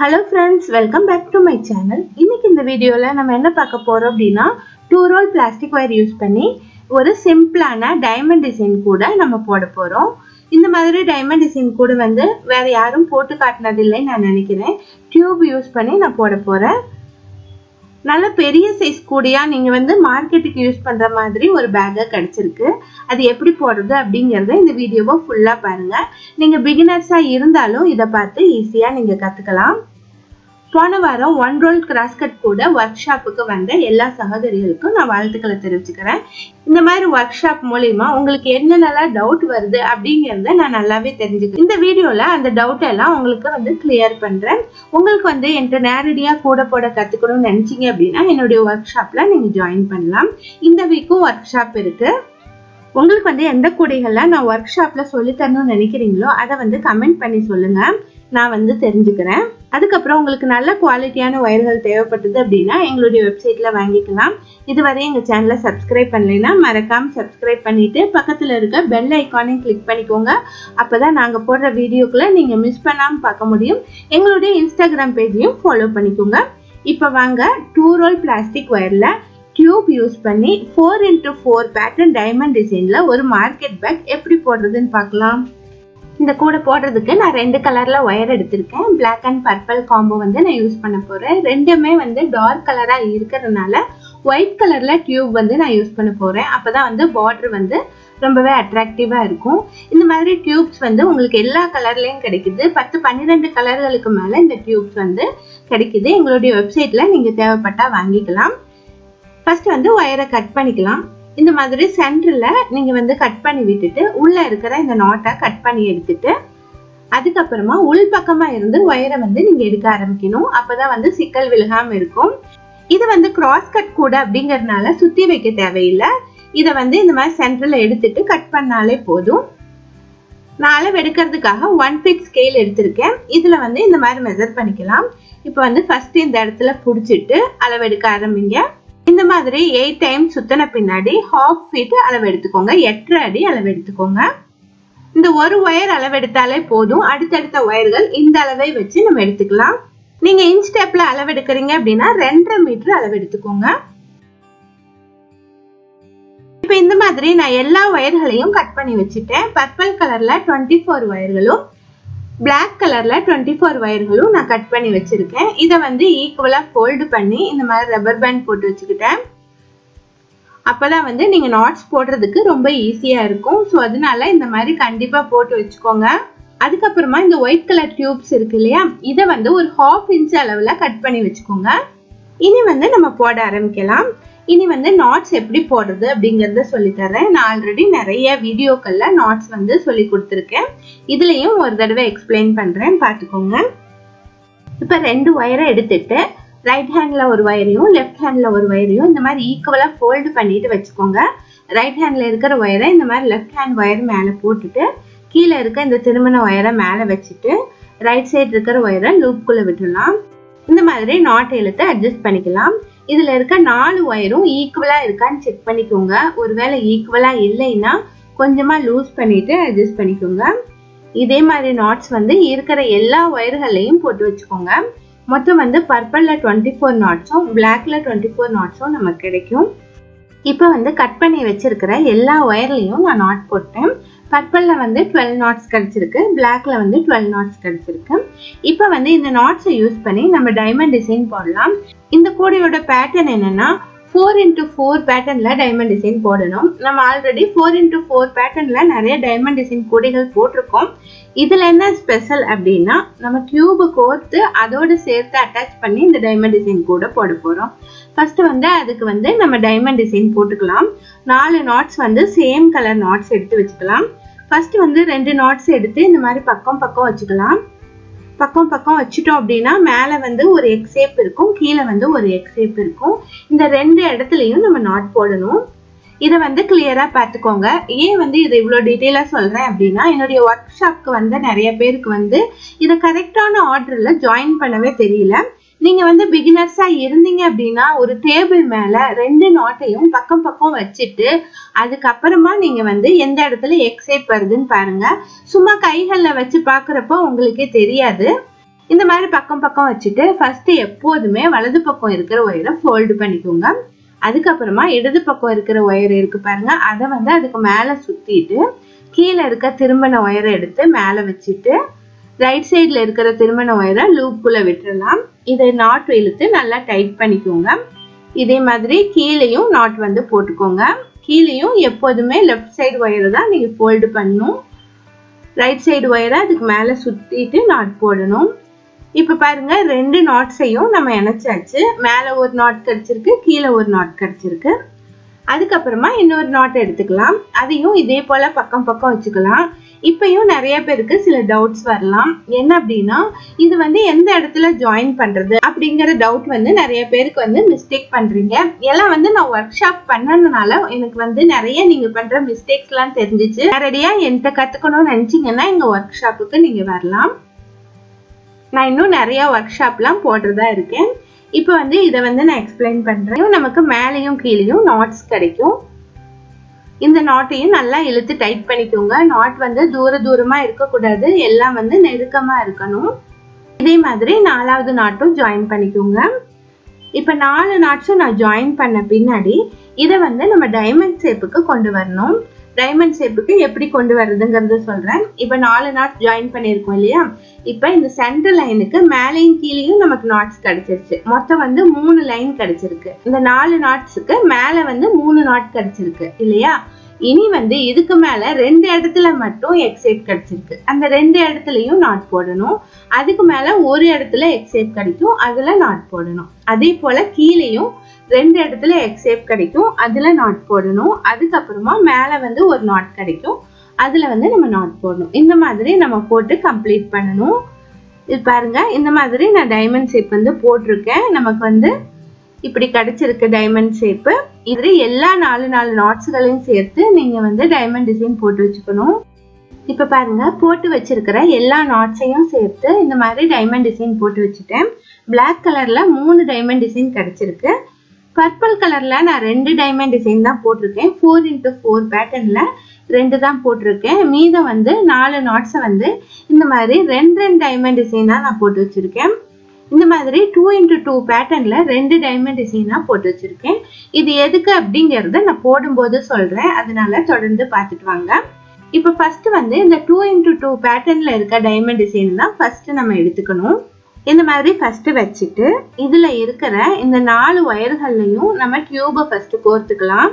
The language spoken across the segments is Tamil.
hello friends welcome back to my channel இன்னைக்கு இந்த வீடியோவில் நம்ம என்ன பார்க்க போகிறோம் அப்படின்னா two roll plastic wire use பண்ணி ஒரு சிம்பிளான டைமண்ட் டிசைன் கூட நம்ம போட போகிறோம் இந்த மாதிரி டைமண்ட் டிசைன் கூட வந்து வேற யாரும் போட்டு காட்டினதில்லைன்னு நான் நினைக்கிறேன் டியூப் யூஸ் பண்ணி நான் போட போகிறேன் நல்ல பெரிய சைஸ் கூடியா நீங்க வந்து மார்க்கெட்டுக்கு யூஸ் பண்ற மாதிரி ஒரு பேக்கா கிடைச்சிருக்கு அது எப்படி போடுறது அப்படிங்கறத இந்த வீடியோவை ஃபுல்லா பாருங்க நீங்க பிகினர்ஸா இருந்தாலும் இதை பார்த்து ஈஸியா நீங்க கத்துக்கலாம் போன வாரம் ஒன் ரோல் கிராஸ் கட் கூட ஒர்க் ஷாப்புக்கு வந்த எல்லா சகோதரிகளுக்கும் நான் வாழ்த்துக்களை தெரிவிச்சுக்கிறேன் இந்த மாதிரி ஒர்க் ஷாப் மூலியமா உங்களுக்கு என்னென்னலாம் டவுட் வருது அப்படிங்கறத நான் நல்லாவே தெரிஞ்சுக்கிறேன் இந்த வீடியோல அந்த டவுட் எல்லாம் உங்களுக்கு வந்து கிளியர் பண்றேன் உங்களுக்கு வந்து என்கிட்ட நேரடியா கூட போட கத்துக்கணும்னு நினைச்சீங்க அப்படின்னா என்னுடைய ஒர்க் ஷாப்ல நீங்க ஜாயின் பண்ணலாம் இந்த வீக்கும் ஒர்க் ஷாப் இருக்கு உங்களுக்கு வந்து எந்த கூடைகள்லாம் நான் ஒர்க் ஷாப்ல சொல்லி தரணும்னு நினைக்கிறீங்களோ அதை வந்து கமெண்ட் பண்ணி சொல்லுங்க நான் வந்து தெரிஞ்சுக்கிறேன் அதுக்கப்புறம் உங்களுக்கு நல்ல குவாலிட்டியான ஒயர்கள் தேவைப்பட்டது அப்படின்னா எங்களுடைய வெப்சைட்ல வாங்கிக்கலாம் இதுவரை எங்க சேனலை சப்ஸ்கிரைப் பண்ணலைன்னா மறக்காம சப்ஸ்கிரைப் பண்ணிட்டு பக்கத்துல இருக்க பெல் ஐக்கானையும் கிளிக் பண்ணிக்கோங்க அப்பதான் நாங்க போடுற வீடியோக்குள்ள நீங்க மிஸ் பண்ணாம பார்க்க முடியும் எங்களுடைய இன்ஸ்டாகிராம் பேஜையும் ஃபாலோ பண்ணிக்கோங்க இப்போ வாங்க டூ ரோல் பிளாஸ்டிக் ஒயர்ல டியூப் யூஸ் பண்ணி four into four pattern diamond டிசைன்ல ஒரு மார்க்கெட் பேக் எப்படி போடுறதுன்னு பார்க்கலாம் இந்த கூட போடுறதுக்கு நான் ரெண்டு கலர்ல ஒயர் எடுத்திருக்கேன் பிளாக் அண்ட் பர்பிள் காம்போ வந்து நான் யூஸ் பண்ண போறேன் ரெண்டுமே வந்து டார்க் கலரா இருக்கிறதுனால ஒயிட் கலர்ல டியூப் வந்து நான் யூஸ் பண்ண போறேன் அப்பதான் வந்து பார்டர் வந்து ரொம்பவே அட்ராக்டிவா இருக்கும் இந்த மாதிரி டியூப்ஸ் வந்து உங்களுக்கு எல்லா கலர்லயும் கிடைக்குது பத்து பன்னிரெண்டு கலர்களுக்கு மேல இந்த டியூப்ஸ் வந்து கிடைக்குது எங்களுடைய வெப்சைட்ல நீங்க தேவைப்பட்டா வாங்கிக்கலாம் ஃபர்ஸ்ட் வந்து ஒயரை கட் பண்ணிக்கலாம் இந்த மாதிரி சென்டரில் நீங்கள் வந்து கட் பண்ணி விட்டுட்டு உள்ளே இருக்கிற இந்த நாட்டை கட் பண்ணி எடுத்துட்டு அதுக்கப்புறமா உள் பக்கமாக இருந்து ஒயரை வந்து நீங்கள் எடுக்க ஆரம்பிக்கணும் அப்போதான் வந்து சிக்கல் விலகாமல் இருக்கும் இது வந்து கிராஸ் கட் கூட அப்படிங்கறதுனால சுற்றி வைக்க தேவையில்லை இதை வந்து இந்த மாதிரி சென்டரில் எடுத்துட்டு கட் பண்ணாலே போதும் நான் அளவு எடுக்கிறதுக்காக ஒன் ஃபிட் ஸ்கேல் எடுத்திருக்கேன் இதில் வந்து இந்த மாதிரி மெஷர் பண்ணிக்கலாம் இப்போ வந்து ஃபர்ஸ்ட் இந்த இடத்துல பிடிச்சிட்டு அளவு எடுக்க ஆரம்பிங்க இந்த மாதிரி எயிட் டைம் சுத்தின பின்னாடி ஹாஃப் ஃபீட் அளவு எடுத்துக்கோங்க எட்டரை அடி அளவு எடுத்துக்கோங்க இந்த ஒரு ஒயர் அளவு எடுத்தாலே போதும் அடுத்தடுத்த ஒயர்கள் இந்த அளவை வச்சு நம்ம எடுத்துக்கலாம் நீங்க இன்ச் டேப்ல அளவு எடுக்கிறீங்க அப்படின்னா ரெண்டரை மீட்டர் அளவு எடுத்துக்கோங்க இப்போ இந்த மாதிரி நான் எல்லா ஒயர்களையும் கட் பண்ணி வச்சுட்டேன் பர்பிள் கலர்ல டுவெண்ட்டி ஃபோர் ஒயர்களும் பிளாக் கலர்ல டுவெண்ட்டி ஃபோர் ஒயர்களும் நான் கட் பண்ணி வச்சிருக்கேன் இதை வந்து ஈக்குவலா ஃபோல்டு பண்ணி இந்த மாதிரி ரப்பர் பேண்ட் போட்டு வச்சுக்கிட்டேன் அப்பதான் வந்து நீங்க நாட்ஸ் போடுறதுக்கு ரொம்ப ஈஸியா இருக்கும் ஸோ அதனால இந்த மாதிரி கண்டிப்பா போட்டு வச்சுக்கோங்க அதுக்கப்புறமா இந்த ஒயிட் கலர் டியூப்ஸ் இருக்கு இல்லையா இதை வந்து ஒரு ஹாஃப் இன்ச் அளவுல கட் பண்ணி வச்சுக்கோங்க இனி வந்து நம்ம போட ஆரம்பிக்கலாம் இனி வந்து நாட்ஸ் எப்படி போடுறது அப்படிங்கறத சொல்லி தரேன் நான் ஆல்ரெடி நிறைய வீடியோக்கள்ல நாட்ஸ் வந்து சொல்லி கொடுத்துருக்கேன் இதுலயும் ஒரு தடவை எக்ஸ்பிளைன் பண்றேன் பார்த்துக்கோங்க இப்ப ரெண்டு ஒயரை எடுத்துட்டு ரைட் ஹேண்ட்ல ஒரு ஒயரையும் லெஃப்ட் ஹேண்ட்ல ஒரு ஒயரையும் இந்த மாதிரி ஈக்குவலா ஃபோல்டு பண்ணிட்டு வச்சுக்கோங்க ரைட் ஹேண்ட்ல இருக்கிற ஒயரை இந்த மாதிரி லெஃப்ட் ஹேண்ட் ஒயர் மேல போட்டுட்டு கீழே இருக்க இந்த திருமண ஒயரை மேல வச்சுட்டு ரைட் சைடு இருக்கிற ஒயரை லூப்குள்ள விட்டுடலாம் இந்த மாதிரி நாட் இழுத்து அட்ஜஸ்ட் பண்ணிக்கலாம் இதுல இருக்க நாலு ஒயரும் ஈக்குவலா இருக்கான்னு செக் பண்ணிக்கோங்க ஒருவேளை ஈக்குவலா இல்லைன்னா கொஞ்சமா லூஸ் பண்ணிட்டு அட்ஜஸ்ட் பண்ணிக்கோங்க இதே மாதிரி நாட்ஸ் வந்து இருக்கிற எல்லா ஒயர்களையும் போட்டு வச்சுக்கோங்க மொத்தம் வந்து பர்பிள்ல டுவெண்ட்டி ஃபோர் நாட்ஸும் பிளாக்ல டுவெண்ட்டி ஃபோர் நாட்ஸும் நமக்கு கிடைக்கும் இப்போ வந்து கட் பண்ணி வச்சிருக்கிற எல்லா ஒயர்லையும் நான் நாட் போட்டேன் பர்பிள்ல வந்து டுவெல் நாட்ஸ் கிடைச்சிருக்கு பிளாக்ல வந்து டுவெல் நாட்ஸ் கிடைச்சிருக்கு இப்போ வந்து இந்த நாட்ஸை யூஸ் பண்ணி நம்ம டைமண்ட் டிசைன் போடலாம் இந்த கூடையோட பேட்டர்ன் என்னன்னா ஃபோர் இன்டூ ஃபோர் பேட்டர்ன்ல டைமண்ட் டிசைன் போடணும் நம்ம ஆல்ரெடி ஃபோர் இன்டூ ஃபோர் பேட்டர்ன்ல நிறைய டைமண்ட் டிசைன் கூடைகள் போட்டிருக்கோம் இதுல என்ன ஸ்பெஷல் அப்படின்னா நம்ம டியூபு கோர்த்து அதோட சேர்த்து அட்டாச் பண்ணி இந்த டைமண்ட் டிசைன் கூட போட போறோம் ஃபர்ஸ்ட் வந்து அதுக்கு வந்து நம்ம டைமண்ட் டிசைன் போட்டுக்கலாம் நாலு நாட்ஸ் வந்து சேம் கலர் நாட்ஸ் எடுத்து வச்சுக்கலாம் ஃபர்ஸ்ட் வந்து ரெண்டு நாட்ஸ் எடுத்து இந்த மாதிரி பக்கம் பக்கம் வச்சுக்கலாம் பக்கம் பக்கம் வச்சுட்டோம் அப்படின்னா மேலே வந்து ஒரு எக் ஷேப் இருக்கும் கீழே வந்து ஒரு எக் ஷேப் இருக்கும் இந்த ரெண்டு இடத்துலையும் நம்ம நாட் போடணும் இதை வந்து கிளியரா பார்த்துக்கோங்க ஏன் வந்து இதை இவ்வளோ டீட்டெயிலாக சொல்றேன் அப்படின்னா என்னுடைய ஒர்க் ஷாப்க்கு வந்து நிறைய பேருக்கு வந்து இதை கரெக்டான ஆர்டர்ல ஜாயின் பண்ணவே தெரியல நீங்க வந்து பிகினர்ஸா இருந்தீங்க அப்படின்னா ஒரு டேபிள் மேல ரெண்டு நாட்டையும் பக்கம் பக்கம் வச்சுட்டு அதுக்கப்புறமா நீங்க வந்து எந்த இடத்துல எக்ஸைட் வருதுன்னு பாருங்க சும்மா கைகள்ல வச்சு பாக்குறப்போ உங்களுக்கே தெரியாது இந்த மாதிரி பக்கம் பக்கம் வச்சுட்டு ஃபர்ஸ்ட் எப்போதுமே வலது பக்கம் இருக்கிற ஒயரை ஃபோல்டு பண்ணிக்கோங்க அதுக்கப்புறமா இடது பக்கம் இருக்கிற ஒயர் இருக்கு பாருங்க அதை வந்து அதுக்கு மேலே சுத்திட்டு கீழே இருக்க திருமண ஒயரை எடுத்து மேலே வச்சுட்டு ரைட் சைடில் இருக்கிற திருமண ஒயரை லூப்புக்குள்ள விட்டுறலாம் இதை நாட் இழுத்து நல்லா டைட் பண்ணிக்கோங்க இதே மாதிரி கீழேயும் நாட் வந்து போட்டுக்கோங்க கீழேயும் எப்போதுமே லெஃப்ட் சைடு ஒயரை தான் நீங்கள் ஃபோல்டு பண்ணணும் ரைட் சைடு ஒயரை அதுக்கு மேலே சுற்றிட்டு நாட் போடணும் இப்போ பாருங்க ரெண்டு நாட்ஸையும் நம்ம இணைச்சாச்சு மேலே ஒரு நாட் கிடச்சிருக்கு கீழே ஒரு நாட் கிடச்சிருக்கு அதுக்கப்புறமா இன்னொரு நாட் எடுத்துக்கலாம் அதையும் இதே போல பக்கம் பக்கம் வச்சுக்கலாம் இப்பயும் நிறைய பேருக்கு சில டவுட்ஸ் வரலாம் என்ன அப்படின்னா இது வந்து எந்த இடத்துல ஜாயின் பண்றது அப்படிங்கிற டவுட் வந்து நிறைய பேருக்கு வந்து மிஸ்டேக் பண்றீங்க எல்லாம் வந்து நான் ஒர்க் ஷாப் பண்ணதுனால எனக்கு வந்து நிறைய நீங்க பண்ற மிஸ்டேக்ஸ் எல்லாம் தெரிஞ்சிச்சு நேரடியா என்கிட்ட கத்துக்கணும்னு நினைச்சீங்கன்னா எங்க ஒர்க் ஷாப்புக்கு நீங்க வரலாம் நான் இன்னும் நிறைய ஒர்க் ஷாப்லாம் போடுறதா இருக்கேன் இப்போ வந்து இதை வந்து நான் எக்ஸ்பிளைன் பண்றேன் நமக்கு மேலேயும் கீழேயும் நாட்ஸ் கிடைக்கும் இந்த நாட்டையும் நல்லா இழுத்து டைட் பண்ணிக்கோங்க நாட் வந்து தூர தூரமா இருக்கக்கூடாது எல்லாம் வந்து நெருக்கமா இருக்கணும் இதே மாதிரி நாலாவது நாட்டும் ஜாயின் பண்ணிக்கோங்க இப்போ நாலு நாட்ஸும் நான் ஜாயின் பண்ண பின்னாடி இதை வந்து நம்ம டைமண்ட் ஷேப்புக்கு கொண்டு வரணும் டைமண்ட் ஷேப்புக்கு எப்படி கொண்டு வர்றதுங்கிறது சொல்றேன் இப்போ நாலு நாட் ஜாயின் பண்ணியிருக்கோம் இல்லையா இப்போ இந்த சென்டர் லைனுக்கு மேலேயும் கீழேயும் நமக்கு நாட்ஸ் கிடைச்சிருச்சு மொத்தம் வந்து மூணு லைன் கிடைச்சிருக்கு இந்த நாலு நாட்ஸுக்கு மேலே வந்து மூணு நாட் கிடைச்சிருக்கு இல்லையா இனி வந்து இதுக்கு மேல ரெண்டு இடத்துல மட்டும் எக்ஸேப் கிடைச்சிருக்கு அந்த ரெண்டு இடத்துலயும் நாட் போடணும் அதுக்கு மேல ஒரு இடத்துல எக்ஸேப் கிடைக்கும் அதுல நாட் போடணும் அதே போல கீழேயும் ரெண்டு இடத்துல எக்ஸேப் கிடைக்கும் அதுல நாட் போடணும் அதுக்கப்புறமா மேல வந்து ஒரு நாட் கிடைக்கும் அதுல வந்து நம்ம நாட் போடணும் இந்த மாதிரி நம்ம போட்டு கம்ப்ளீட் பண்ணணும் இது பாருங்க இந்த மாதிரி நான் டைமண்ட் ஷேப் வந்து போட்டிருக்கேன் நமக்கு வந்து இப்படி கிடைச்சிருக்கு டைமண்ட் ஷேப்பு இதுல எல்லா நாலு நாலு நாட்ஸ்களையும் சேர்த்து நீங்க வந்து டைமண்ட் டிசைன் போட்டு வச்சுக்கணும் இப்ப பாருங்க போட்டு வச்சிருக்கிற எல்லா நாட்ஸையும் சேர்த்து இந்த மாதிரி டைமண்ட் டிசைன் போட்டு வச்சுட்டேன் பிளாக் கலர்ல மூணு டைமண்ட் டிசைன் கிடைச்சிருக்கு பர்பிள் கலர்ல நான் ரெண்டு டைமண்ட் டிசைன் தான் போட்டிருக்கேன் ஃபோர் இன்ட்டு ஃபோர் பேட்டர்ன்ல ரெண்டு தான் போட்டிருக்கேன் மீதம் வந்து நாலு நாட்ஸை வந்து இந்த மாதிரி ரெண்டு ரெண்டு டைமண்ட் டிசைனாக நான் போட்டு வச்சிருக்கேன் இந்த மாதிரி டூ இன்ட்டு டூ பேட்டர்ன்ல ரெண்டு டைமண்ட் டிசைனாக போட்டு வச்சிருக்கேன் இது எதுக்கு அப்படிங்கிறத நான் போடும்போது சொல்றேன் அதனால தொடர்ந்து பார்த்துட்டு வாங்க இப்போ ஃபர்ஸ்ட் வந்து இந்த டூ இன்ட்டு டூ பேட்டர்ன்ல இருக்க டைமண்ட் டிசைன் தான் ஃபர்ஸ்ட் நம்ம எடுத்துக்கணும் இந்த மாதிரி ஃபர்ஸ்ட் வச்சுட்டு இதுல இருக்கிற இந்த நாலு ஒயர்கள்லையும் நம்ம டியூபை ஃபர்ஸ்ட் கோர்த்துக்கலாம்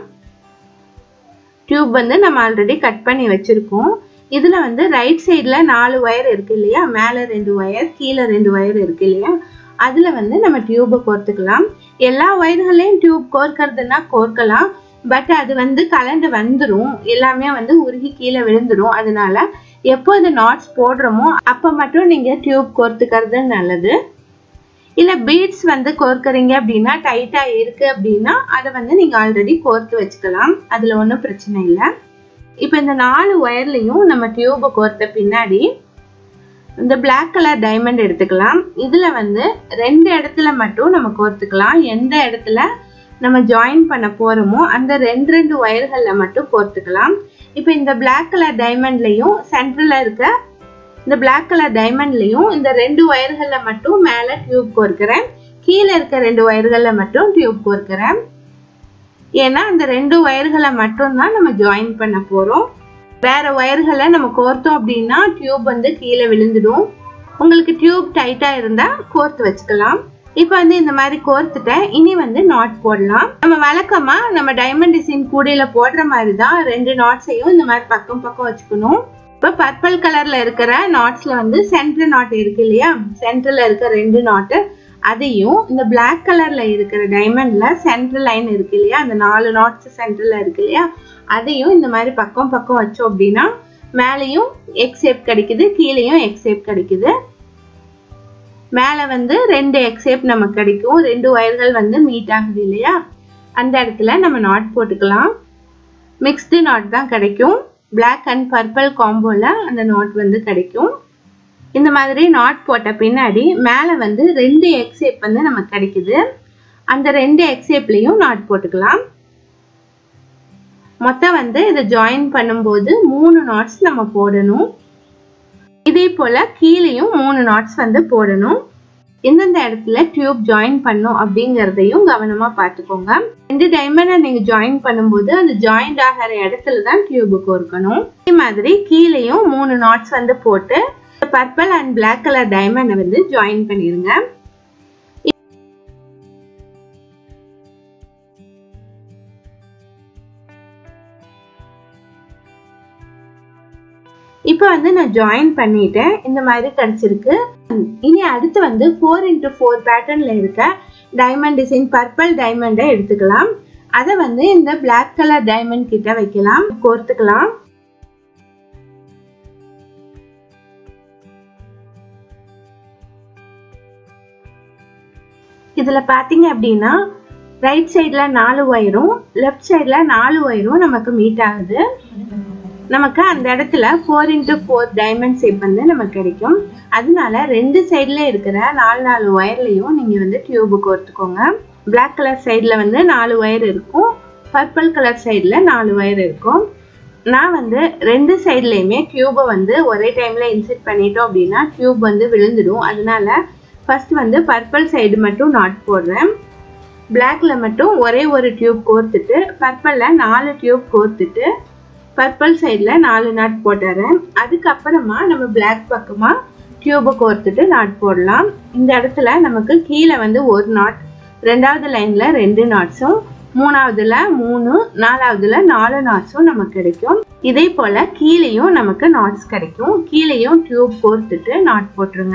டியூப் வந்து நம்ம ஆல்ரெடி கட் பண்ணி வச்சிருக்கோம் இதுல வந்து ரைட் சைட்ல நாலு ஒயர் இருக்கு இல்லையா மேல ரெண்டு ஒயர் கீழே ரெண்டு ஒயர் இருக்கு இல்லையா அதுல வந்து நம்ம டியூபை கோர்த்துக்கலாம் எல்லா ஒயர்களையும் டியூப் கோர்க்கறதுன்னா கோர்க்கலாம் பட் அது வந்து கலண்டு வந்துடும் எல்லாமே வந்து உருகி கீழே விழுந்துடும் அதனால எப்போ இந்த நாட்ஸ் போடுறோமோ அப்போ மட்டும் நீங்க டியூப் கோர்த்துக்கிறது நல்லது இல்ல பீட்ஸ் வந்து கோர்க்கறீங்க அப்படின்னா டைட்டா இருக்கு அப்படின்னா அதை வந்து நீங்க ஆல்ரெடி கோர்த்து வச்சுக்கலாம் அதுல ஒன்றும் பிரச்சனை இல்லை இப்போ இந்த நாலு ஒயர்லையும் நம்ம டியூபை கோர்த்த பின்னாடி இந்த பிளாக் கலர் டைமண்ட் எடுத்துக்கலாம் இதுல வந்து ரெண்டு இடத்துல மட்டும் நம்ம கோர்த்துக்கலாம் எந்த இடத்துல நம்ம ஜாயின் பண்ண போறோமோ அந்த ரெண்டு ரெண்டு ஒயர்கள்ல மட்டும் கோர்த்துக்கலாம் இப்போ இந்த பிளாக் கலர் டைமண்ட்லையும் சென்டர்ல இருக்க இந்த பிளாக் கலர் டைமண்ட்லையும் இந்த ரெண்டு ஒயர்கள்ல மட்டும் மேல டியூப் கோர்க்கிறேன் கீழே இருக்க ரெண்டு ஒயர்கள்ல மட்டும் டியூப் கோர்க்கிறேன் ஏன்னா அந்த ரெண்டு ஒயர்களை மட்டும் தான் நம்ம ஜாயின் பண்ண போறோம் வேற ஒயர்களை நம்ம கோர்த்தோம் அப்படின்னா டியூப் வந்து கீழே விழுந்துடும் உங்களுக்கு டியூப் டைட்டா இருந்தா கோர்த்து வச்சுக்கலாம் இப்போ வந்து இந்த மாதிரி கோர்த்துட்டேன் இனி வந்து நாட் போடலாம் நம்ம வழக்கமா நம்ம டைமண்ட் டிசைன் கூடையில போடுற மாதிரி தான் ரெண்டு நாட்ஸையும் இந்த மாதிரி பக்கம் பக்கம் வச்சுக்கணும் இப்போ பர்பிள் கலர்ல இருக்கிற நாட்ஸ்ல வந்து சென்டர் நாட் இருக்கு இல்லையா சென்டர்ல இருக்க ரெண்டு நாட்டு அதையும் இந்த பிளாக் கலர்ல இருக்கிற டைமண்ட்ல சென்ட்ரல் லைன் இருக்கு இல்லையா அந்த நாலு நாட்ஸ் சென்டர்ல இருக்கு இல்லையா அதையும் இந்த மாதிரி பக்கம் பக்கம் வச்சோம் அப்படின்னா மேலேயும் எக்ஸ் ஷேப் கிடைக்குது கீழேயும் எக்ஸ் ஷேப் கிடைக்குது மேலே வந்து ரெண்டு எக்ஸ் ஷேப் நமக்கு கிடைக்கும் ரெண்டு ஒயர்கள் வந்து மீட் ஆகுது இல்லையா அந்த இடத்துல நம்ம நாட் போட்டுக்கலாம் மிக்ஸ்டு நாட் தான் கிடைக்கும் பிளாக் அண்ட் பர்பிள் காம்போல அந்த நாட் வந்து கிடைக்கும் இந்த மாதிரி நாட் போட்ட பின்னாடி மேலே வந்து ரெண்டு எக்ஸ் ஷேப் வந்து நமக்கு கிடைக்குது அந்த ரெண்டு எக்ஸ் ஷேப்லையும் நாட் போட்டுக்கலாம் மொத்தம் வந்து இதை ஜாயின் பண்ணும்போது மூணு நாட்ஸ் நம்ம போடணும் இதே போல கீழேயும் மூணு நாட்ஸ் வந்து போடணும் எந்தெந்த இடத்துல டியூப் ஜாயின் பண்ணும் அப்படிங்கறதையும் கவனமா பார்த்துக்கோங்க ரெண்டு டைமண்டை நீங்க ஜாயின் பண்ணும்போது அந்த ஜாயிண்ட் ஆகிற இடத்துல தான் டியூபு கோர்க்கணும் இதே மாதிரி கீழேயும் மூணு நாட்ஸ் வந்து போட்டு பர்பிள் அண்ட் பிளாக் கலர் டைமண்டை வந்து ஜாயின் பண்ணிருங்க இப்போ வந்து நான் ஜாயின் பண்ணிட்டேன் இந்த மாதிரி கிடைச்சிருக்கு இனி அடுத்து வந்து ஃபோர் இன்ட்டு ஃபோர் பேட்டர்ன்ல இருக்க டைமண்ட் டிசைன் பர்பிள் டைமண்டை எடுத்துக்கலாம் அதை வந்து இந்த பிளாக் கலர் டைமண்ட் கிட்ட வைக்கலாம் கோர்த்துக்கலாம் இதுல பாத்தீங்க அப்படின்னா ரைட் சைட்ல நாலு ஒயரும் லெஃப்ட் சைட்ல நாலு ஒயரும் நமக்கு மீட் ஆகுது நமக்கு அந்த இடத்துல four into four diamond shape வந்து நமக்கு கிடைக்கும் அதனால ரெண்டு சைடில் இருக்கிற நாலு நாலு ஒயர்லையும் நீங்கள் வந்து டியூபு கோர்த்துக்கோங்க பிளாக் கலர் சைடில் வந்து நாலு ஒயர் இருக்கும் பர்பிள் கலர் சைடில் நாலு ஒயர் இருக்கும் நான் வந்து ரெண்டு சைட்லேயுமே டியூபை வந்து ஒரே டைமில் இன்செர்ட் பண்ணிட்டோம் அப்படின்னா டியூப் வந்து விழுந்துடும் அதனால ஃபர்ஸ்ட் வந்து பர்பிள் சைடு மட்டும் நாட் போடுறேன் பிளாக்ல மட்டும் ஒரே ஒரு டியூப் கோர்த்துட்டு பர்பிளில் நாலு டியூப் கோர்த்துட்டு பர்பிள் சைடில் நாலு நாட் போட்டுறேன் அதுக்கப்புறமா நம்ம பிளாக் பக்கமாக டியூபை கோர்த்துட்டு நாட் போடலாம் இந்த இடத்துல நமக்கு கீழே வந்து ஒரு நாட் ரெண்டாவது லைனில் ரெண்டு நாட்ஸும் மூணாவதுல மூணு நாலாவதுல நாலு நாட்ஸும் நமக்கு கிடைக்கும் இதே போல் கீழேயும் நமக்கு நாட்ஸ் கிடைக்கும் கீழேயும் டியூப் கோர்த்துட்டு நாட் போட்டுருங்க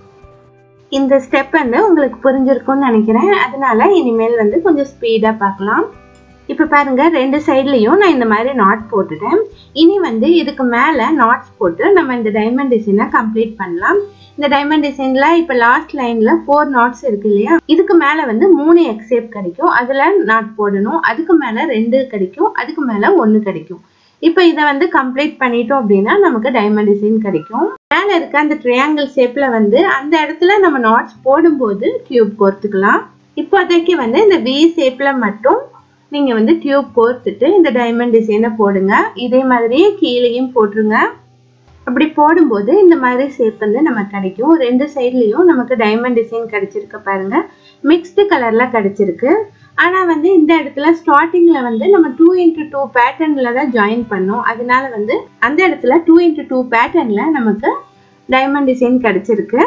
இந்த ஸ்டெப் வந்து உங்களுக்கு புரிஞ்சிருக்கும்னு நினைக்கிறேன் அதனால இனிமேல் வந்து கொஞ்சம் ஸ்பீடாக பார்க்கலாம் இப்போ பாருங்க ரெண்டு சைட்லேயும் நான் இந்த மாதிரி நாட் போட்டுட்டேன் இனி வந்து இதுக்கு மேலே நாட்ஸ் போட்டு நம்ம இந்த டைமண்ட் டிசைனை கம்ப்ளீட் பண்ணலாம் இந்த டைமண்ட் டிசைன்ல இப்போ லாஸ்ட் லைன்ல ஃபோர் நாட்ஸ் இருக்கு இல்லையா இதுக்கு மேலே வந்து மூணு எக்ஸேப் கிடைக்கும் அதில் நாட் போடணும் அதுக்கு மேலே ரெண்டு கிடைக்கும் அதுக்கு மேலே ஒன்று கிடைக்கும் இப்போ இதை வந்து கம்ப்ளீட் பண்ணிட்டோம் அப்படின்னா நமக்கு டைமண்ட் டிசைன் கிடைக்கும் மேலே இருக்க அந்த ட்ரையாங்கிள் ஷேப்பில் வந்து அந்த இடத்துல நம்ம நாட்ஸ் போடும்போது டியூப் கோர்த்துக்கலாம் இப்போதைக்கு வந்து இந்த வி ஷேப்பில் மட்டும் நீங்கள் வந்து டியூப் கோர்த்துட்டு இந்த டைமண்ட் டிசைனை போடுங்க இதே மாதிரியே கீழேயும் போட்டுருங்க அப்படி போடும்போது இந்த மாதிரி ஷேப் வந்து நமக்கு கிடைக்கும் ரெண்டு சைட்லேயும் நமக்கு டைமண்ட் டிசைன் கிடைச்சிருக்கு பாருங்க மிக்ஸ்டு கலரில் கிடைச்சிருக்கு ஆனால் வந்து இந்த இடத்துல ஸ்டார்டிங்கில் வந்து நம்ம டூ இன்ட்டு டூ பேட்டர்னில் தான் ஜாயின் பண்ணோம் அதனால வந்து அந்த இடத்துல டூ இன்ட்டு டூ பேட்டர்னில் நமக்கு டைமண்ட் டிசைன் கிடைச்சிருக்கு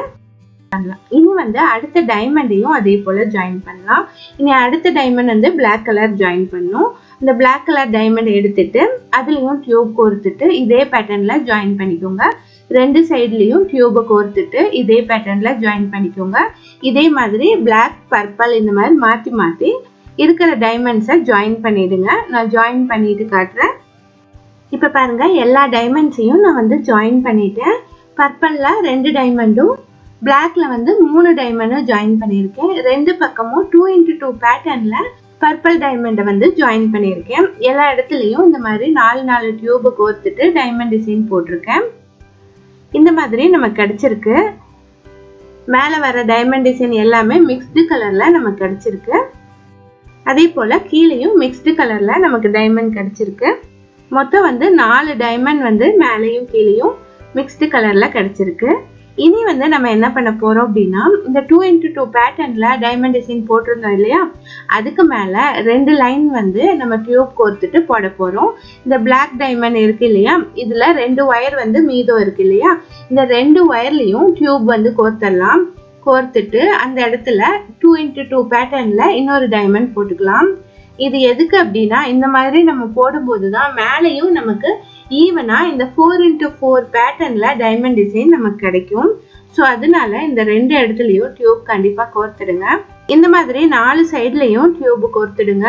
இனி வந்து அடுத்த டைமண்டையும் அதே போல் ஜாயின் பண்ணலாம் இனி அடுத்த டைமண்ட் வந்து பிளாக் கலர் ஜாயின் பண்ணும் இந்த பிளாக் கலர் டைமண்ட் எடுத்துட்டு அதுலேயும் டியூப் கோர்த்துட்டு இதே பேட்டர்னில் ஜாயின் பண்ணிக்கோங்க ரெண்டு சைட்லேயும் டியூபை கோர்த்துட்டு இதே பேட்டர்னில் ஜாயின் பண்ணிக்கோங்க இதே மாதிரி பிளாக் பர்பிள் இந்த மாதிரி மாற்றி மாற்றி இருக்கிற டைமண்ட்ஸை ஜாயின் பண்ணிடுங்க நான் ஜாயின் பண்ணிட்டு காட்டுறேன் இப்போ பாருங்க எல்லா டைமண்ட்ஸையும் நான் வந்து ஜாயின் பண்ணிட்டேன் பர்பிளில் ரெண்டு டைமண்டும் பிளாக்ல வந்து மூணு டைமண்டும் ஜாயின் பண்ணியிருக்கேன் ரெண்டு பக்கமும் டூ இன்ட்டு டூ பேட்டர்னில் பர்பிள் டைமண்டை வந்து ஜாயின் பண்ணியிருக்கேன் எல்லா இடத்துலையும் இந்த மாதிரி நாலு நாலு டியூபை கோர்த்துட்டு டைமண்ட் டிசைன் போட்டிருக்கேன் இந்த மாதிரி நமக்கு கிடைச்சிருக்கு மேலே வர டைமண்ட் டிசைன் எல்லாமே மிக்ஸ்டு கலரில் நமக்கு கிடைச்சிருக்கு அதே போல் கீழேயும் மிக்ஸ்டு கலரில் நமக்கு டைமண்ட் கிடைச்சிருக்கு மொத்தம் வந்து நாலு டைமண்ட் வந்து மேலேயும் கீழேயும் மிக்ஸ்டு கலரில் கிடைச்சிருக்கு இனி வந்து நம்ம என்ன பண்ண போறோம் அப்படின்னா இந்த டூ இன்ட்டு டூ பேட்டர்ன்ல டைமண்ட் டிசைன் போட்டிருந்தோம் இல்லையா அதுக்கு மேல ரெண்டு லைன் வந்து நம்ம டியூப் கோர்த்துட்டு போட போறோம் இந்த பிளாக் டைமண்ட் இருக்கு இல்லையா இதுல ரெண்டு ஒயர் வந்து மீதம் இருக்கு இல்லையா இந்த ரெண்டு ஒயர்லயும் டியூப் வந்து கோர்த்தரலாம் கோர்த்துட்டு அந்த இடத்துல டூ இன்ட்டு டூ பேட்டர்ன்ல இன்னொரு டைமண்ட் போட்டுக்கலாம் இது எதுக்கு அப்படின்னா இந்த மாதிரி நம்ம போடும்போது தான் மேலேயும் நமக்கு ஈவனா இந்த ஃபோர் இன்ட்டு ஃபோர் பேட்டர்ன்ல டைமண்ட் டிசைன் நமக்கு கிடைக்கும் ஸோ அதனால இந்த ரெண்டு இடத்துலையும் டியூப் கண்டிப்பாக கோர்த்துடுங்க இந்த மாதிரி நாலு சைட்லையும் டியூப் கோர்த்துடுங்க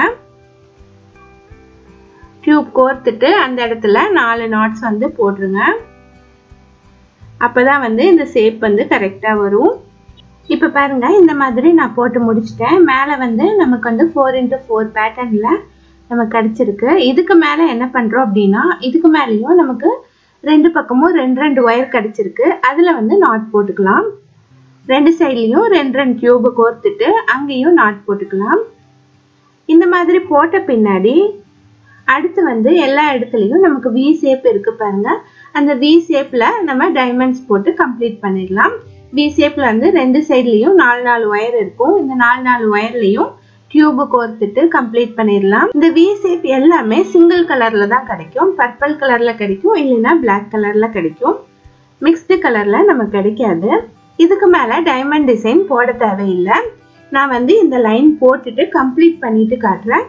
டியூப் கோர்த்துட்டு அந்த இடத்துல நாலு நாட்ஸ் வந்து போட்டுருங்க அப்பதான் வந்து இந்த ஷேப் வந்து கரெக்டாக வரும் இப்போ பாருங்க இந்த மாதிரி நான் போட்டு முடிச்சிட்டேன் மேலே வந்து நமக்கு வந்து ஃபோர் இன்ட்டு ஃபோர் பேட்டர்னில் நமக்கு கிடச்சிருக்கு இதுக்கு மேலே என்ன பண்ணுறோம் அப்படின்னா இதுக்கு மேலேயும் நமக்கு ரெண்டு பக்கமும் ரெண்டு ரெண்டு ஒயர் கிடச்சிருக்கு அதில் வந்து நாட் போட்டுக்கலாம் ரெண்டு சைட்லேயும் ரெண்டு ரெண்டு டியூபை கோர்த்துட்டு அங்கேயும் நாட் போட்டுக்கலாம் இந்த மாதிரி போட்ட பின்னாடி அடுத்து வந்து எல்லா இடத்துலையும் நமக்கு வி ஷேப் இருக்கு பாருங்க அந்த வி ஷேப்ல நம்ம டைமண்ட்ஸ் போட்டு கம்ப்ளீட் பண்ணிடலாம் வி ஷேப்ல வந்து ரெண்டு சைட்லயும் நாலு நாலு ஒயர் இருக்கும் இந்த நாலு நாலு ஒயர்லயும் டியூபு கோர்த்துட்டு கம்ப்ளீட் பண்ணிடலாம் இந்த வி ஷேப் எல்லாமே சிங்கிள் கலர்ல தான் கிடைக்கும் பர்பிள் கலர்ல கிடைக்கும் இல்லைன்னா பிளாக் கலர்ல கிடைக்கும் மிக்ஸ்டு கலர்ல நமக்கு கிடைக்காது இதுக்கு மேல டைமண்ட் டிசைன் போட தேவையில்லை நான் வந்து இந்த லைன் போட்டுட்டு கம்ப்ளீட் பண்ணிட்டு காட்டுறேன்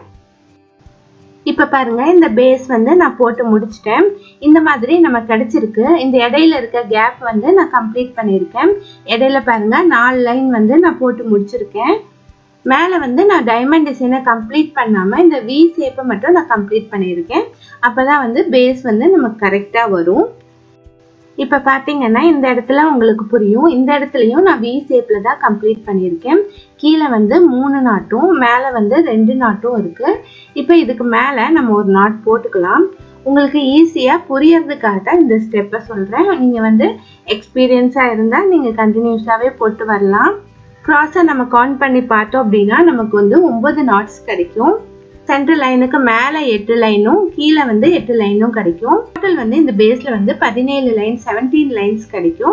இப்ப பாருங்க இந்த பேஸ் வந்து நான் போட்டு முடிச்சிட்டேன் இந்த மாதிரி நம்ம கிடைச்சிருக்கு இந்த இடையில இருக்க கேப் வந்து நான் கம்ப்ளீட் பண்ணியிருக்கேன் இடையில பாருங்க நாலு லைன் வந்து நான் போட்டு முடிச்சிருக்கேன் மேலே வந்து நான் டைமண்ட் டிசைனை கம்ப்ளீட் பண்ணாமல் இந்த வி ஷேப்பை மட்டும் நான் கம்ப்ளீட் பண்ணியிருக்கேன் அப்போ தான் வந்து பேஸ் வந்து நமக்கு கரெக்டாக வரும் இப்போ பார்த்தீங்கன்னா இந்த இடத்துல உங்களுக்கு புரியும் இந்த இடத்துலையும் நான் வி ஷேப்பில் தான் கம்ப்ளீட் பண்ணியிருக்கேன் கீழே வந்து மூணு நாட்டும் மேலே வந்து ரெண்டு நாட்டும் இருக்குது இப்போ இதுக்கு மேலே நம்ம ஒரு நாட் போட்டுக்கலாம் உங்களுக்கு ஈஸியாக புரியறதுக்காக தான் இந்த ஸ்டெப்பை சொல்கிறேன் நீங்கள் வந்து எக்ஸ்பீரியன்ஸாக இருந்தால் நீங்கள் கண்டினியூஸாகவே போட்டு வரலாம் க்ராஸை நம்ம கவுண்ட் பண்ணி பார்த்தோம் அப்படின்னா நமக்கு வந்து ஒன்பது நாட்ஸ் கிடைக்கும் சென்ட்ரல் லைனுக்கு மேலே எட்டு லைனும் கீழே வந்து எட்டு லைனும் கிடைக்கும் டோட்டல் வந்து இந்த பேஸில் வந்து பதினேழு லைன் செவன்டீன் லைன்ஸ் கிடைக்கும்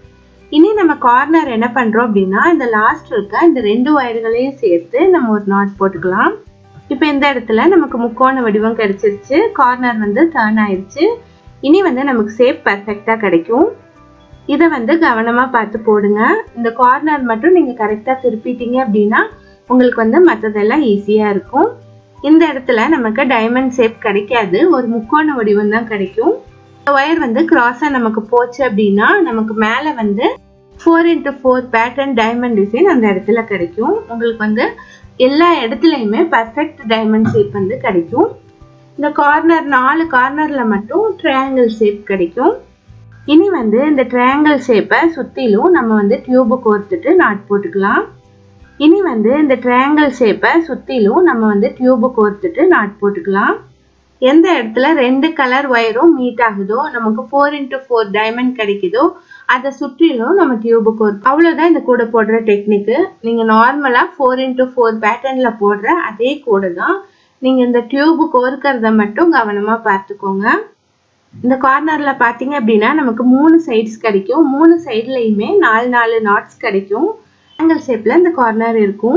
இனி நம்ம கார்னர் என்ன பண்ணுறோம் அப்படின்னா இந்த லாஸ்ட் இருக்க இந்த ரெண்டு ஒயர்களையும் சேர்த்து நம்ம ஒரு நாட் போட்டுக்கலாம் இப்போ இந்த இடத்துல நமக்கு முக்கோண வடிவம் கிடைச்சிருச்சு கார்னர் வந்து டர்ன் ஆயிடுச்சு இனி வந்து நமக்கு ஷேப் பர்ஃபெக்டாக கிடைக்கும் இதை வந்து கவனமாக பார்த்து போடுங்க இந்த கார்னர் மட்டும் நீங்கள் கரெக்டாக திருப்பிட்டீங்க அப்படின்னா உங்களுக்கு வந்து மற்றதெல்லாம் ஈஸியாக இருக்கும் இந்த இடத்துல நமக்கு டைமண்ட் ஷேப் கிடைக்காது ஒரு முக்கோண வடிவம் தான் கிடைக்கும் இந்த ஒயர் வந்து கிராஸாக நமக்கு போச்சு அப்படின்னா நமக்கு மேலே வந்து four into four pattern diamond design அந்த இடத்துல கிடைக்கும் உங்களுக்கு வந்து எல்லா இடத்துலையுமே பர்ஃபெக்ட் டைமண்ட் ஷேப் வந்து கிடைக்கும் இந்த கார்னர் நாலு கார்னரில் மட்டும் ட்ரையாங்கிள் ஷேப் கிடைக்கும் இனி வந்து இந்த ட்ரையாங்கிள் ஷேப்பை சுற்றிலும் நம்ம வந்து டியூபு கோர்த்துட்டு நாட் போட்டுக்கலாம் இனி வந்து இந்த ட்ரையாங்கிள் ஷேப்பை சுற்றிலும் நம்ம வந்து டியூபு கோர்த்துட்டு நாட் போட்டுக்கலாம் எந்த இடத்துல ரெண்டு கலர் ஒயரும் மீட் ஆகுதோ நமக்கு ஃபோர் இன்ட்டு ஃபோர் டைமண்ட் கிடைக்குதோ அதை சுற்றிலும் நம்ம டியூபு கோர் அவ்வளோதான் இந்த கூடை போடுற டெக்னிக்கு நீங்கள் நார்மலாக ஃபோர் இன்ட்டு ஃபோர் பேட்டர்னில் போடுற அதே கூடை தான் நீங்கள் இந்த டியூபு கோர்க்கிறத மட்டும் கவனமாக பார்த்துக்கோங்க இந்த கார்னரில் பார்த்தீங்க அப்படின்னா நமக்கு மூணு சைட்ஸ் கிடைக்கும் மூணு சைட்லையுமே நாலு நாலு நாட்ஸ் கிடைக்கும் ஆங்கிள் ஷேப்பில் இந்த கார்னர் இருக்கும்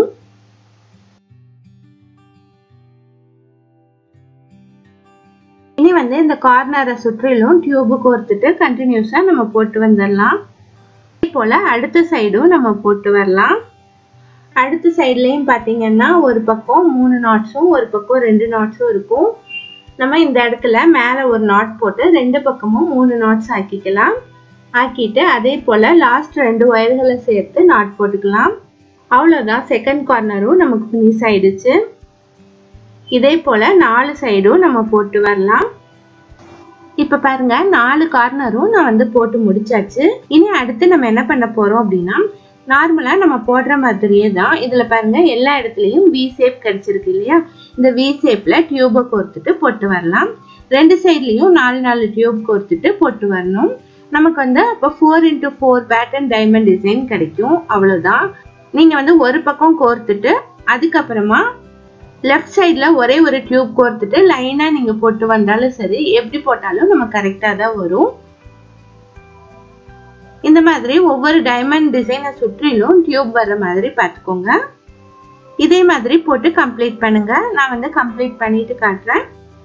இனி வந்து இந்த கார்னரை சுற்றிலும் டியூபு கோர்த்துட்டு கண்டினியூஸாக நம்ம போட்டு வந்துடலாம் இதே போல் அடுத்த சைடும் நம்ம போட்டு வரலாம் அடுத்த சைட்லேயும் பார்த்தீங்கன்னா ஒரு பக்கம் மூணு நாட்ஸும் ஒரு பக்கம் ரெண்டு நாட்ஸும் இருக்கும் நம்ம இந்த இடத்துல மேலே ஒரு நாட் போட்டு ரெண்டு பக்கமும் மூணு நாட்ஸ் ஆக்கிக்கலாம் ஆக்கிட்டு அதே போல் லாஸ்ட் ரெண்டு ஒயர்களை சேர்த்து நாட் போட்டுக்கலாம் அவ்வளோதான் செகண்ட் கார்னரும் நமக்கு ஃபினிஷ் ஆயிடுச்சு இதே போல் நாலு சைடும் நம்ம போட்டு வரலாம் இப்போ பாருங்க நாலு கார்னரும் நான் வந்து போட்டு முடிச்சாச்சு இனி அடுத்து நம்ம என்ன பண்ண போறோம் அப்படின்னா நார்மலாக நம்ம போடுற மாதிரியே தான் இதில் பாருங்க எல்லா இடத்துலையும் வி ஷேப் கிடைச்சிருக்கு இல்லையா இந்த வி ஷேப்பில் டியூபை கோர்த்துட்டு போட்டு வரலாம் ரெண்டு சைட்லேயும் நாலு நாலு டியூப் கோர்த்துட்டு போட்டு வரணும் நமக்கு வந்து அப்போ four into four pattern diamond design கிடைக்கும் அவ்வளோதான் நீங்கள் வந்து ஒரு பக்கம் கோர்த்துட்டு அதுக்கப்புறமா லெஃப்ட் சைடில் ஒரே ஒரு டியூப் கோர்த்துட்டு லைனாக நீங்கள் போட்டு வந்தாலும் சரி எப்படி போட்டாலும் நம்ம கரெக்டாக தான் வரும் இந்த மாதிரி ஒவ்வொரு டைமண்ட் டிசைனை சுற்றிலும் டியூப் வர்ற மாதிரி பார்த்துக்கோங்க இதே மாதிரி போட்டு கம்ப்ளீட் பண்ணுங்க நான் வந்து கம்ப்ளீட் பண்ணிட்டு காட்டுறேன்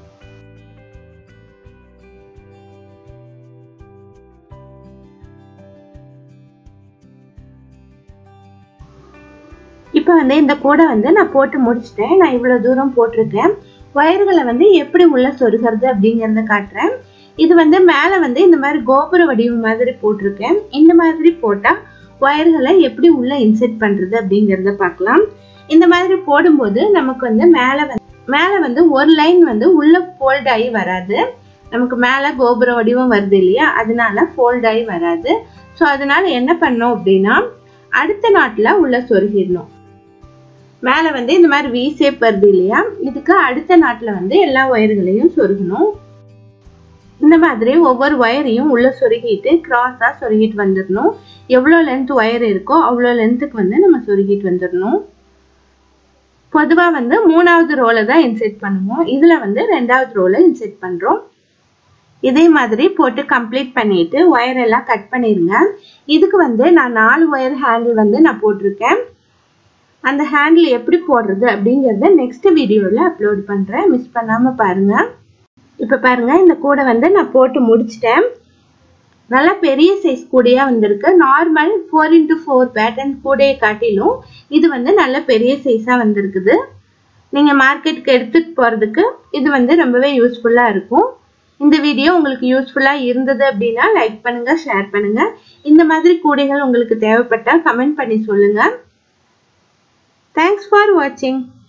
இப்போ வந்து இந்த கூடை வந்து நான் போட்டு முடிச்சிட்டேன் நான் இவ்வளோ தூரம் போட்டிருக்கேன் ஒயர்களை வந்து எப்படி உள்ள சொருகிறது அப்படிங்கிறத காட்டுறேன் இது வந்து மேலே வந்து இந்த மாதிரி கோபுர வடிவம் மாதிரி போட்டிருக்கேன் இந்த மாதிரி போட்டால் ஒயர்களை எப்படி உள்ள இன்செர்ட் பண்ணுறது அப்படிங்கிறத பார்க்கலாம் இந்த மாதிரி போடும்போது நமக்கு வந்து மேலே வந்து மேலே வந்து ஒரு லைன் வந்து உள்ள ஃபோல்ட் ஆகி வராது நமக்கு மேலே கோபுர வடிவம் வருது இல்லையா அதனால ஃபோல்ட் ஆகி வராது ஸோ அதனால என்ன பண்ணோம் அப்படின்னா அடுத்த நாட்டில் உள்ள சொருகிடணும் மேலே வந்து இந்த மாதிரி வி ஷேப் வருது இல்லையா இதுக்கு அடுத்த நாட்டில் வந்து எல்லா ஒயர்களையும் சொருகணும் இந்த மாதிரி ஒவ்வொரு ஒயரையும் உள்ள சொருகிட்டு கிராஸாக சொருகிட்டு வந்துடணும் எவ்வளோ லென்த் ஒயர் இருக்கோ அவ்வளோ லென்த்துக்கு வந்து நம்ம சொருகிட்டு வந்துடணும் பொதுவாக வந்து மூணாவது ரோலை தான் இன்செர்ட் பண்ணுவோம் இதில் வந்து ரெண்டாவது ரோலை இன்செர்ட் பண்ணுறோம் இதே மாதிரி போட்டு கம்ப்ளீட் பண்ணிட்டு ஒயர் எல்லாம் கட் பண்ணிடுங்க இதுக்கு வந்து நான் நாலு ஒயர் ஹேண்டில் வந்து நான் போட்டிருக்கேன் அந்த ஹேண்டில் எப்படி போடுறது அப்படிங்கிறத நெக்ஸ்ட் வீடியோவில் அப்லோட் பண்ணுறேன் மிஸ் பண்ணாமல் பாருங்கள் இப்போ பாருங்கள் இந்த கூடை வந்து நான் போட்டு முடிச்சிட்டேன் நல்லா பெரிய சைஸ் கூடையாக வந்திருக்கு normal four into four pattern கூடையை காட்டிலும் இது வந்து நல்ல பெரிய சைஸாக வந்திருக்குது நீங்கள் மார்க்கெட்டுக்கு எடுத்துகிட்டு போகிறதுக்கு இது வந்து ரொம்பவே யூஸ்ஃபுல்லாக இருக்கும் இந்த வீடியோ உங்களுக்கு யூஸ்ஃபுல்லாக இருந்தது அப்படின்னா லைக் பண்ணுங்கள் ஷேர் பண்ணுங்கள் இந்த மாதிரி கூடைகள் உங்களுக்கு தேவைப்பட்டால் கமெண்ட் பண்ணி சொல்லுங்கள் தேங்க்ஸ் ஃபார் வாட்சிங்